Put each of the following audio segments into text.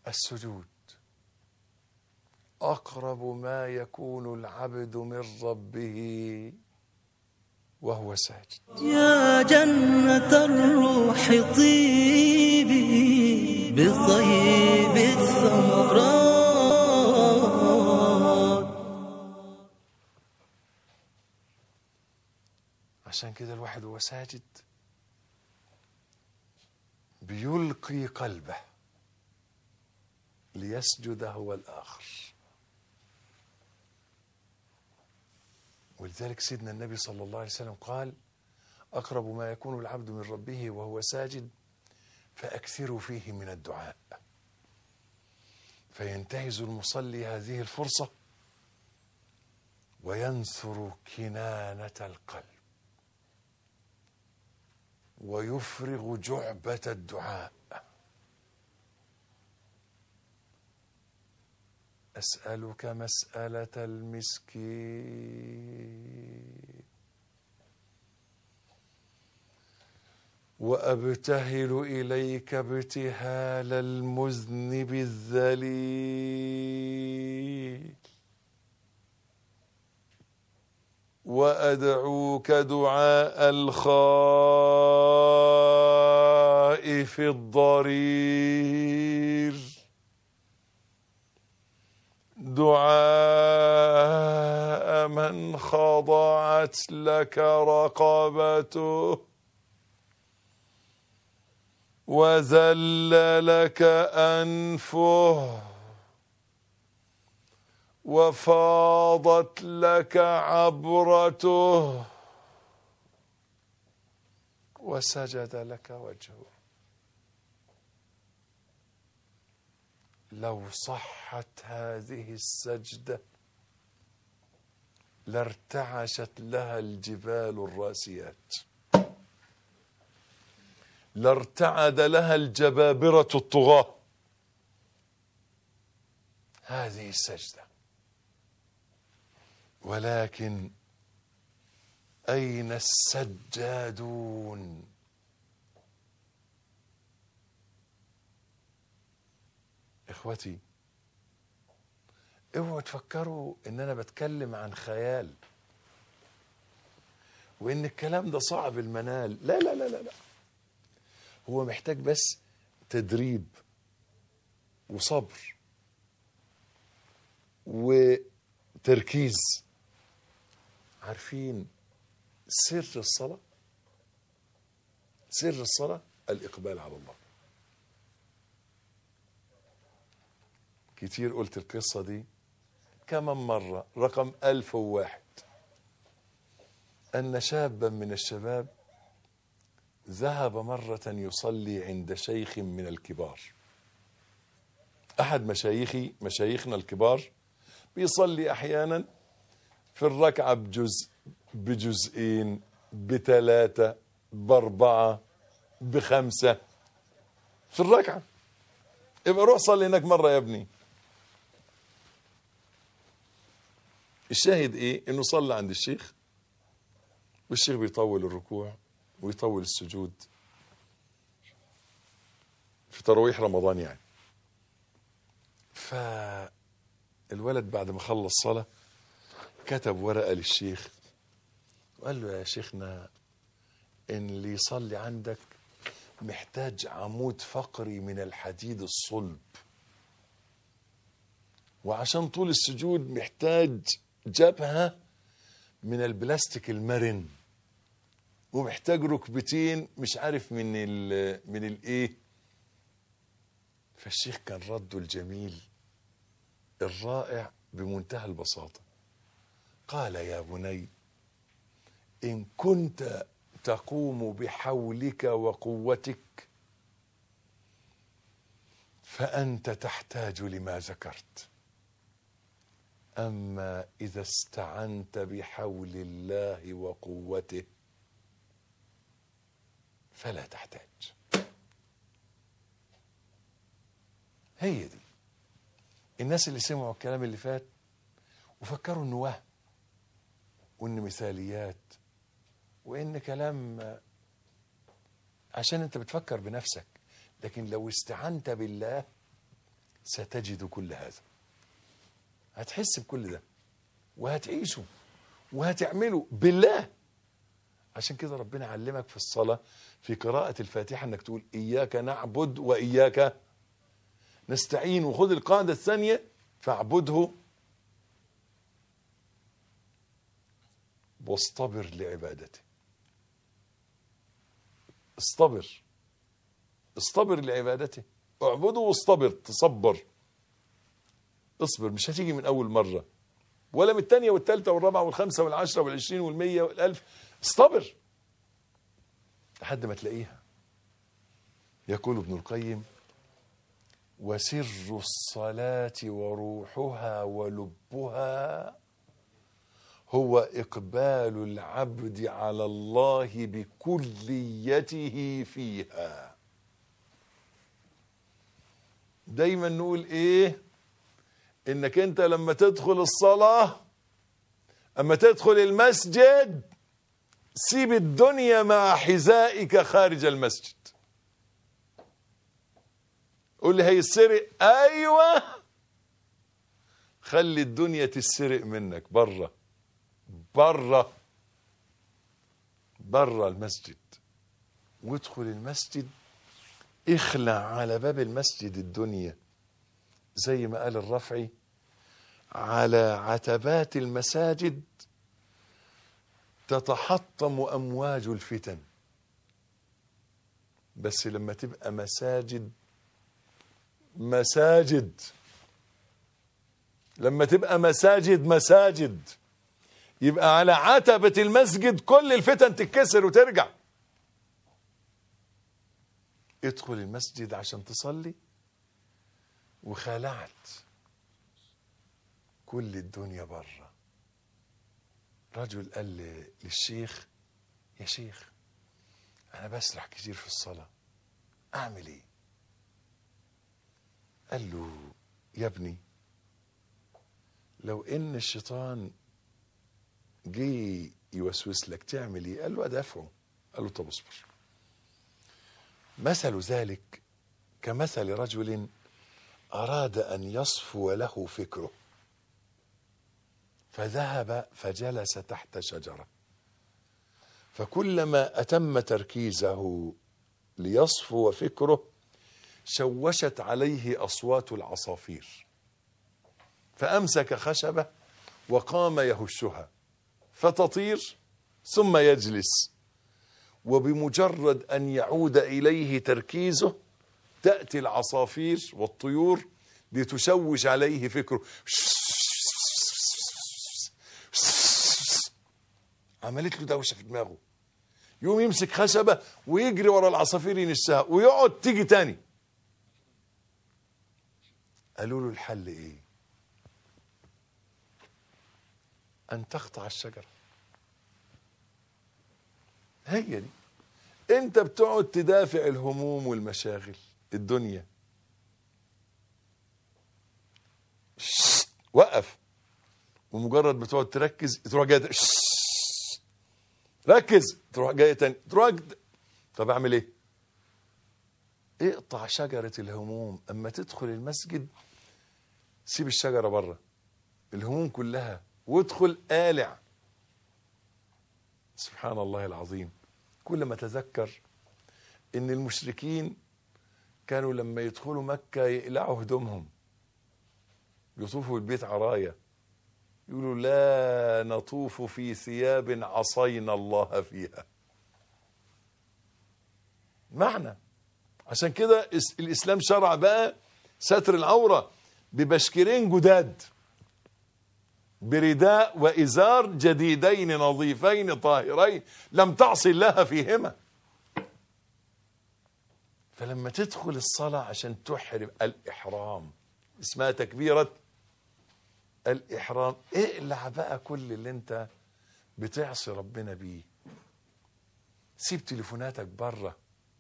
السجود اقرب ما يكون العبد من ربه وهو ساجد يا جنة الروح طيبي بطيب الثمرات عشان كده الواحد وهو ساجد بيلقي قلبه ليسجد هو الآخر ولذلك سيدنا النبي صلى الله عليه وسلم قال أقرب ما يكون العبد من ربه وهو ساجد فأكثروا فيه من الدعاء فينتهز المصلي هذه الفرصة وينثر كنانة القلب ويفرغ جعبة الدعاء أسألك مسألة المسكين وأبتهل إليك ابتهال المذنب الذليل وأدعوك دعاء الخائف الضرير دعاء من خضعت لك رقبته وذل لك أنفه وفاضت لك عبرته وسجد لك وجهه لو صحت هذه السجده لارتعشت لها الجبال الراسيات لارتعد لها الجبابره الطغاه هذه السجده ولكن اين السجادون اخوتي اوعوا تفكروا ان انا بتكلم عن خيال وان الكلام ده صعب المنال لا لا لا لا, لا. هو محتاج بس تدريب وصبر وتركيز عارفين سر الصلاة سر الصلاة الإقبال على الله كتير قلت القصة دي كمان مرة رقم ألف وواحد أن شابا من الشباب ذهب مرة يصلي عند شيخ من الكبار أحد مشايخي مشايخنا الكبار بيصلي أحيانا في الركعة بجزء بجزئين بثلاثة بأربعة بخمسة في الركعة يبقى روح صلي هناك مرة يا ابني الشاهد ايه انه صلى عند الشيخ والشيخ بيطول الركوع ويطول السجود في تراويح رمضان يعني فالولد بعد ما خلص صلاة كتب ورقة للشيخ وقال له يا شيخنا ان اللي يصلي عندك محتاج عمود فقري من الحديد الصلب وعشان طول السجود محتاج جبهة من البلاستيك المرن ومحتاج ركبتين مش عارف من ال من الايه فالشيخ كان رده الجميل الرائع بمنتهى البساطة قال يا بني إن كنت تقوم بحولك وقوتك فأنت تحتاج لما ذكرت أما إذا استعنت بحول الله وقوته فلا تحتاج هي دي الناس اللي سمعوا الكلام اللي فات وفكروا انه وهم وان مثاليات وان كلام عشان انت بتفكر بنفسك لكن لو استعنت بالله ستجد كل هذا هتحس بكل ده وهتعيشه وهتعمله بالله عشان كده ربنا علمك في الصلاة في قراءة الفاتحة انك تقول اياك نعبد واياك نستعين وخذ القاعدة الثانية فاعبده واصطبر لعبادته اصطبر اصطبر لعبادته اعبده واصطبر تصبر اصبر مش هتيجي من اول مرة ولا من الثانية والثالثة والرابعة والخامسة والعشرة والعشرين والمية والألف اصطبر لحد ما تلاقيها يقول ابن القيم وسر الصلاة وروحها ولبها هو إقبال العبد على الله بكليته فيها دايما نقول ايه انك انت لما تدخل الصلاة اما تدخل المسجد سيب الدنيا مع حذائك خارج المسجد قول لي هيسرق ايوه خلي الدنيا تسرق منك بره بره بره المسجد وادخل المسجد اخلع على باب المسجد الدنيا زي ما قال الرفعي على عتبات المساجد تتحطم امواج الفتن بس لما تبقى مساجد مساجد لما تبقى مساجد مساجد يبقى على عتبة المسجد كل الفتن تتكسر وترجع ادخل المسجد عشان تصلي وخلعت كل الدنيا بره رجل قال لي- للشيخ يا شيخ انا بسرح كتير في الصلاة اعمل ايه قال له يا ابني لو ان الشيطان جه يوسوس لك تعمل ايه قال له ادافعه قال له طب اصبر مثل ذلك كمثل رجل اراد ان يصفو له فكره فذهب فجلس تحت شجره فكلما اتم تركيزه ليصفو فكره شوشت عليه اصوات العصافير فامسك خشبه وقام يهشها فتطير ثم يجلس وبمجرد ان يعود اليه تركيزه تاتي العصافير والطيور لتشوش عليه فكره عملت له دوشه في دماغه يقوم يمسك خشبه ويجري ورا العصافير ينشها ويقعد تيجي تاني قالوا له الحل ايه ان تقطع الشجره هي دي انت بتقعد تدافع الهموم والمشاغل الدنيا شت، وقف ومجرد بتقعد تركز تروح جاي شت، ركز تروح جاي تاني تروح جد- طب اعمل ايه اقطع شجرة الهموم اما تدخل المسجد سيب الشجرة بره الهموم كلها وادخل قالع سبحان الله العظيم كل ما اتذكر ان المشركين كانوا لما يدخلوا مكة يقلعوا هدومهم يطوفوا البيت عرايا يقولوا لا نطوف في ثياب عصينا الله فيها معنى عشان كده اس- الاسلام شرع بقى ستر العوره ببشكرين جداد برداء وازار جديدين نظيفين طاهرين لم تعصي الله فيهما فلما تدخل الصلاه عشان تحرم الاحرام اسمها تكبيره الاحرام اقلع بقى كل اللي انت بتعصي ربنا بيه سيب تليفوناتك بره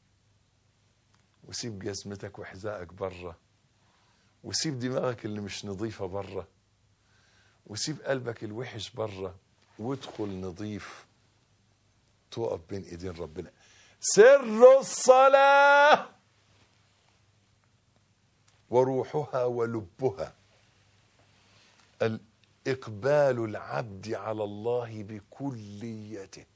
وسيب جزمتك وحذائك بره وسيب دماغك اللي مش نظيفه بره وسيب قلبك الوحش بره وادخل نظيف تقف بين ايدين ربنا سر الصلاه وروحها ولبها الإقبال العبد على الله بكليته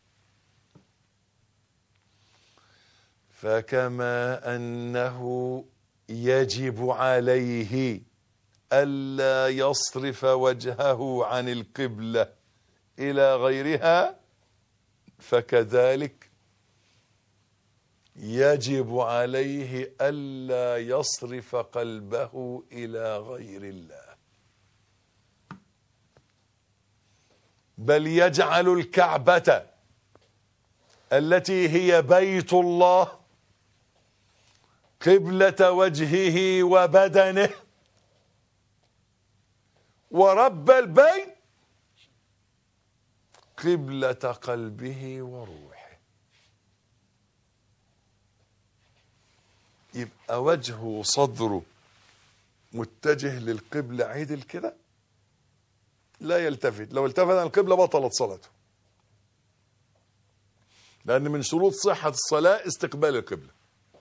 فكما أنه يجب عليه ألا يصرف وجهه عن القبلة إلى غيرها فكذلك يجب عليه ألا يصرف قلبه إلى غير الله بل يجعل الكعبة التي هي بيت الله قبلة وجهه وبدنه ورب البيت قبلة قلبه وروحه يبقى وجهه وصدره متجه للقبلة عدل كده لا يلتفت لو التفت عن القبلة بطلت صلاته لأن من شروط صحة الصلاة استقبال القبلة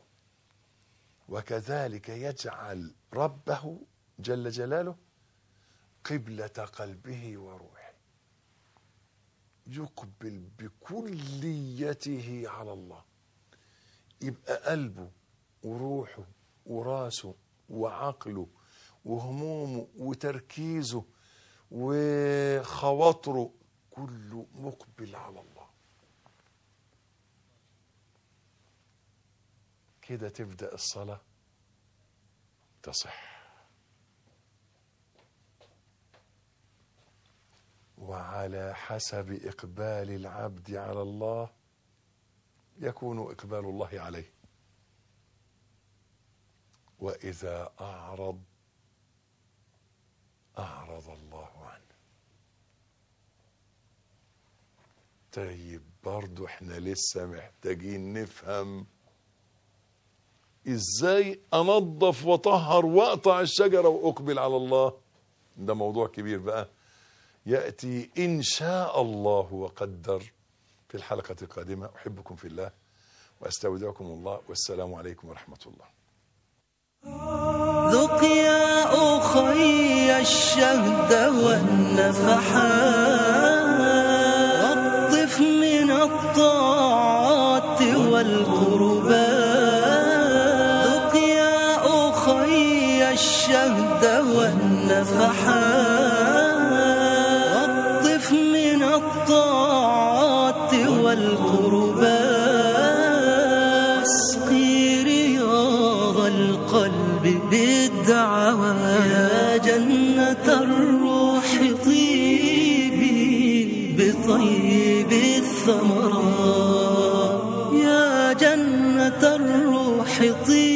وكذلك يجعل ربه جل جلاله قبلة قلبه وروحه يقبل بكليته على الله يبقى قلبه وروحه وراسه وعقله وهمومه وتركيزه وخواطره كله مقبل على الله كده تبدأ الصلاة تصح وعلى حسب إقبال العبد على الله يكون إقبال الله عليه وإذا أعرض أعرض الله عنه طيب برضو احنا لسه محتاجين نفهم ازاي انظف واطهر واقطع الشجره واقبل على الله ده موضوع كبير بقى ياتي ان شاء الله وقدر في الحلقه القادمه احبكم في الله واستودعكم الله والسلام عليكم ورحمه الله ذق يا أخي الشهد والنفحات واقطف من الطاعات والقربات ذق يا أخي الشهد والنفحات واقطف من الطاعات والقربات اسقي رياض القلب بالدعوات يا جنة الروح طيبي بطيب الثمرات يا جنة الروح طيبي